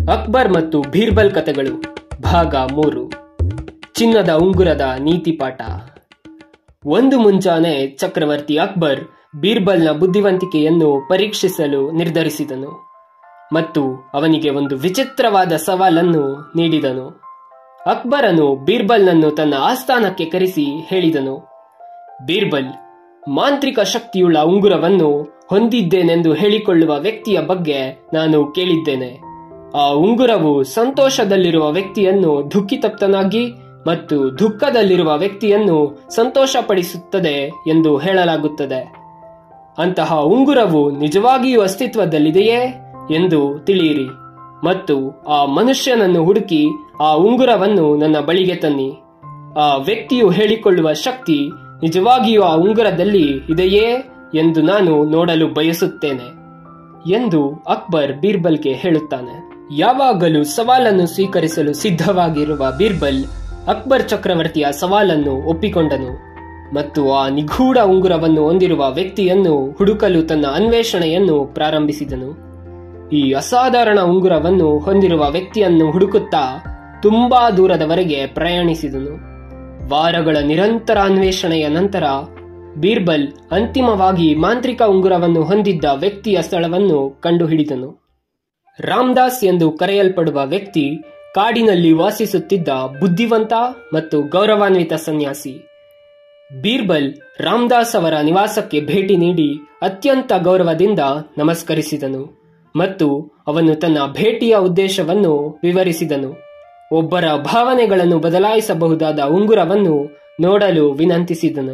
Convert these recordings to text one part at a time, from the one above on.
ಅಕ್ಬರ್ ಮತ್ತು ಬೀರ್ಬಲ್ ಕಥೆಗಳು ಭಾಗ ಮೂರು ಚಿನ್ನದ ಉಂಗುರದ ನೀತಿಪಾಠ ಒಂದು ಮುಂಜಾನೆ ಚಕ್ರವರ್ತಿ ಅಕ್ಬರ್ ಬೀರ್ಬಲ್ನ ಬುದ್ಧಿವಂತಿಕೆಯನ್ನು ಪರೀಕ್ಷಿಸಲು ನಿರ್ಧರಿಸಿದನು ಮತ್ತು ಅವನಿಗೆ ಒಂದು ವಿಚಿತ್ರವಾದ ಸವಾಲನ್ನು ನೀಡಿದನು ಅಕ್ಬರನು ಬೀರ್ಬಲ್ನನ್ನು ತನ್ನ ಆಸ್ಥಾನಕ್ಕೆ ಕರೆಸಿ ಹೇಳಿದನು ಬೀರ್ಬಲ್ ಮಾಂತ್ರಿಕ ಶಕ್ತಿಯುಳ್ಳ ಉಂಗುರವನ್ನು ಹೊಂದಿದ್ದೇನೆಂದು ಹೇಳಿಕೊಳ್ಳುವ ವ್ಯಕ್ತಿಯ ಬಗ್ಗೆ ನಾನು ಕೇಳಿದ್ದೇನೆ ಆ ಉಂಗುರವು ಸಂತೋಷದಲ್ಲಿರುವ ವ್ಯಕ್ತಿಯನ್ನು ದುಃಖಿತಪ್ತನಾಗಿ ಮತ್ತು ದುಃಖದಲ್ಲಿರುವ ವ್ಯಕ್ತಿಯನ್ನು ಸಂತೋಷಪಡಿಸುತ್ತದೆ ಎಂದು ಹೇಳಲಾಗುತ್ತದೆ ಅಂತಹ ಉಂಗುರವು ನಿಜವಾಗಿಯೂ ಅಸ್ತಿತ್ವದಲ್ಲಿದೆಯೇ ಎಂದು ತಿಳಿಯಿರಿ ಮತ್ತು ಆ ಮನುಷ್ಯನನ್ನು ಹುಡುಕಿ ಆ ಉಂಗುರವನ್ನು ನನ್ನ ಬಳಿಗೆ ತನ್ನಿ ಆ ವ್ಯಕ್ತಿಯು ಹೇಳಿಕೊಳ್ಳುವ ಶಕ್ತಿ ನಿಜವಾಗಿಯೂ ಆ ಉಂಗುರದಲ್ಲಿ ಇದೆಯೇ ಎಂದು ನಾನು ನೋಡಲು ಬಯಸುತ್ತೇನೆ ಎಂದು ಅಕ್ಬರ್ ಬೀರ್ಬಲ್ಗೆ ಹೇಳುತ್ತಾನೆ ಯಾವಾಗಲೂ ಸವಾಲನ್ನು ಸ್ವೀಕರಿಸಲು ಸಿದ್ಧವಾಗಿರುವ ಬೀರ್ಬಲ್ ಅಕ್ಬರ್ ಚಕ್ರವರ್ತಿಯ ಸವಾಲನ್ನು ಒಪ್ಪಿಕೊಂಡನು ಮತ್ತು ಆ ನಿಗೂಢ ಉಂಗುರವನ್ನು ಹೊಂದಿರುವ ವ್ಯಕ್ತಿಯನ್ನು ಹುಡುಕಲು ತನ್ನ ಅನ್ವೇಷಣೆಯನ್ನು ಪ್ರಾರಂಭಿಸಿದನು ಈ ಅಸಾಧಾರಣ ಉಂಗುರವನ್ನು ಹೊಂದಿರುವ ವ್ಯಕ್ತಿಯನ್ನು ಹುಡುಕುತ್ತಾ ತುಂಬಾ ದೂರದವರೆಗೆ ಪ್ರಯಾಣಿಸಿದನು ವಾರಗಳ ನಿರಂತರ ಅನ್ವೇಷಣೆಯ ನಂತರ ಬೀರ್ಬಲ್ ಅಂತಿಮವಾಗಿ ಮಾಂತ್ರಿಕ ಉಂಗುರವನ್ನು ಹೊಂದಿದ್ದ ವ್ಯಕ್ತಿಯ ಸ್ಥಳವನ್ನು ಕಂಡುಹಿಡಿದನು ರಾಮ್ದಾಸ್ ಎಂದು ಕರೆಯಲ್ಪಡುವ ವ್ಯಕ್ತಿ ಕಾಡಿನಲ್ಲಿ ವಾಸಿಸುತ್ತಿದ್ದ ಬುದ್ಧಿವಂತ ಮತ್ತು ಗೌರವಾನ್ವಿತ ಸನ್ಯಾಸಿ ಬೀರ್ಬಲ್ ರಾಮ್ದಾಸ್ ಅವರ ನಿವಾಸಕ್ಕೆ ಭೇಟಿ ನೀಡಿ ಅತ್ಯಂತ ಗೌರವದಿಂದ ನಮಸ್ಕರಿಸಿದನು ಮತ್ತು ಅವನು ತನ್ನ ಭೇಟಿಯ ಉದ್ದೇಶವನ್ನು ವಿವರಿಸಿದನು ಒಬ್ಬರ ಭಾವನೆಗಳನ್ನು ಬದಲಾಯಿಸಬಹುದಾದ ಉಂಗುರವನ್ನು ನೋಡಲು ವಿನಂತಿಸಿದನು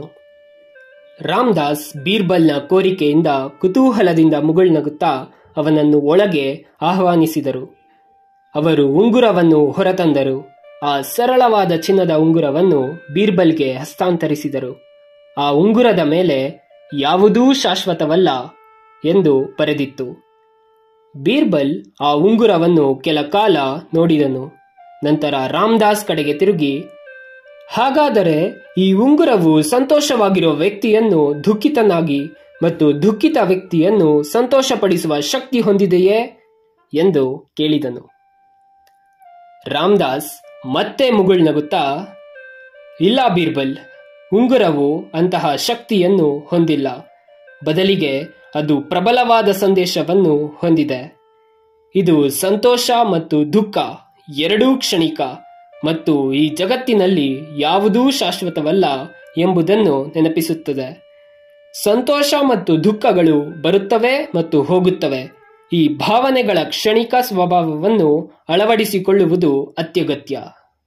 ರಾಮ್ದಾಸ್ ಬೀರ್ಬಲ್ನ ಕೋರಿಕೆಯಿಂದ ಕುತೂಹಲದಿಂದ ಮುಗುಳ್ನಗುತ್ತಾ ಅವನನ್ನು ಒಳಗೆ ಆಹ್ವಾನಿಸಿದರು ಅವರು ಉಂಗುರವನ್ನು ಹೊರತಂದರು ಆ ಸರಳವಾದ ಚಿನ್ನದ ಉಂಗುರವನ್ನು ಬೀರ್ಬಲ್ಗೆ ಹಸ್ತಾಂತರಿಸಿದರು ಆ ಉಂಗುರದ ಮೇಲೆ ಯಾವುದೂ ಶಾಶ್ವತವಲ್ಲ ಎಂದು ಬರೆದಿತ್ತು ಬೀರ್ಬಲ್ ಆ ಉಂಗುರವನ್ನು ಕೆಲ ಕಾಲ ನೋಡಿದನು ನಂತರ ರಾಮ್ದಾಸ್ ಕಡೆಗೆ ತಿರುಗಿ ಹಾಗಾದರೆ ಈ ಉಂಗುರವು ಸಂತೋಷವಾಗಿರುವ ವ್ಯಕ್ತಿಯನ್ನು ದುಃಖಿತನಾಗಿ ಮತ್ತು ದುಃಖಿತ ವ್ಯಕ್ತಿಯನ್ನು ಸಂತೋಷಪಡಿಸುವ ಶಕ್ತಿ ಹೊಂದಿದೆಯೇ ಎಂದು ಕೇಳಿದನು ರಾಮ್ದಾಸ್ ಮತ್ತೆ ಮುಗುಳ್ನಗುತ್ತಾ ಇಲ್ಲ ಬೀರ್ಬಲ್ ಉಂಗುರವು ಅಂತಹ ಶಕ್ತಿಯನ್ನು ಹೊಂದಿಲ್ಲ ಬದಲಿಗೆ ಅದು ಪ್ರಬಲವಾದ ಸಂದೇಶವನ್ನು ಹೊಂದಿದೆ ಇದು ಸಂತೋಷ ಮತ್ತು ದುಃಖ ಎರಡೂ ಕ್ಷಣಿಕ ಮತ್ತು ಈ ಜಗತ್ತಿನಲ್ಲಿ ಯಾವುದೂ ಶಾಶ್ವತವಲ್ಲ ಎಂಬುದನ್ನು ನೆನಪಿಸುತ್ತದೆ ಸಂತೋಷ ಮತ್ತು ದುಃಖಗಳು ಬರುತ್ತವೆ ಮತ್ತು ಹೋಗುತ್ತವೆ ಈ ಭಾವನೆಗಳ ಕ್ಷಣಿಕ ಸ್ವಭಾವವನ್ನು ಅಳವಡಿಸಿಕೊಳ್ಳುವುದು ಅತ್ಯಗತ್ಯ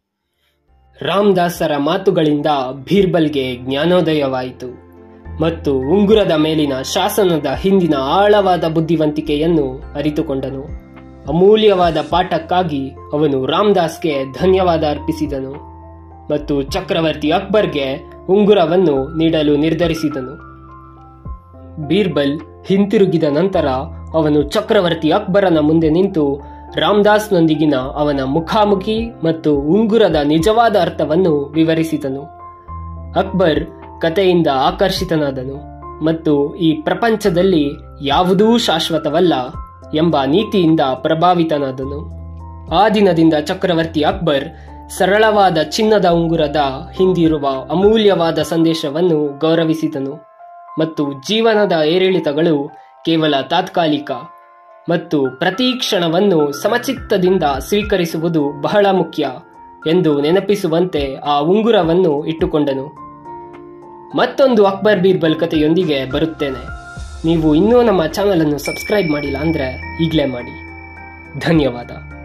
ರಾಮ್ದಾಸರ ಮಾತುಗಳಿಂದ ಬೀರ್ಬಲ್ಗೆ ಜ್ಞಾನೋದಯವಾಯಿತು ಮತ್ತು ಉಂಗುರದ ಮೇಲಿನ ಶಾಸನದ ಹಿಂದಿನ ಆಳವಾದ ಬುದ್ಧಿವಂತಿಕೆಯನ್ನು ಅರಿತುಕೊಂಡನು ಅಮೂಲ್ಯವಾದ ಪಾಠಕ್ಕಾಗಿ ಅವನು ರಾಮ್ದಾಸ್ಗೆ ಧನ್ಯವಾದ ಅರ್ಪಿಸಿದನು ಮತ್ತು ಚಕ್ರವರ್ತಿ ಅಕ್ಬರ್ಗೆ ಉಂಗುರವನ್ನು ನೀಡಲು ನಿರ್ಧರಿಸಿದನು ಬೀರ್ಬಲ್ ಹಿಂತಿರುಗಿದ ನಂತರ ಅವನು ಚಕ್ರವರ್ತಿ ಅಕ್ಬರನ ಮುಂದೆ ನಿಂತು ರಾಮ್ದಾಸ್ನೊಂದಿಗಿನ ಅವನ ಮುಖಾಮುಖಿ ಮತ್ತು ಉಂಗುರದ ನಿಜವಾದ ಅರ್ಥವನ್ನು ವಿವರಿಸಿದನು ಅಕ್ಬರ್ ಕಥೆಯಿಂದ ಆಕರ್ಷಿತನಾದನು ಮತ್ತು ಈ ಪ್ರಪಂಚದಲ್ಲಿ ಯಾವುದೂ ಶಾಶ್ವತವಲ್ಲ ಎಂಬ ನೀತಿಯಿಂದ ಪ್ರಭಾವಿತನಾದನು ಆ ದಿನದಿಂದ ಚಕ್ರವರ್ತಿ ಅಕ್ಬರ್ ಸರಳವಾದ ಚಿನ್ನದ ಉಂಗುರದ ಹಿಂದಿರುವ ಅಮೂಲ್ಯವಾದ ಸಂದೇಶವನ್ನು ಗೌರವಿಸಿದನು ಮತ್ತು ಜೀವನದ ಏರಿಳಿತಗಳು ಕೇವಲ ತಾತ್ಕಾಲಿಕ ಮತ್ತು ಪ್ರತಿ ಕ್ಷಣವನ್ನು ಸಮಚಿತ್ತದಿಂದ ಸ್ವೀಕರಿಸುವುದು ಬಹಳ ಮುಖ್ಯ ಎಂದು ನೆನಪಿಸುವಂತೆ ಆ ಉಂಗುರವನ್ನು ಇಟ್ಟುಕೊಂಡನು ಮತ್ತೊಂದು ಅಕ್ಬರ್ ಬೀರ್ಬಲ್ ಕಥೆಯೊಂದಿಗೆ ಬರುತ್ತೇನೆ ನೀವು ಇನ್ನೂ ನಮ್ಮ ಚಾನಲ್ ಅನ್ನು ಸಬ್ಸ್ಕ್ರೈಬ್ ಮಾಡಿಲ್ಲ ಅಂದ್ರೆ ಈಗಲೇ ಮಾಡಿ ಧನ್ಯವಾದ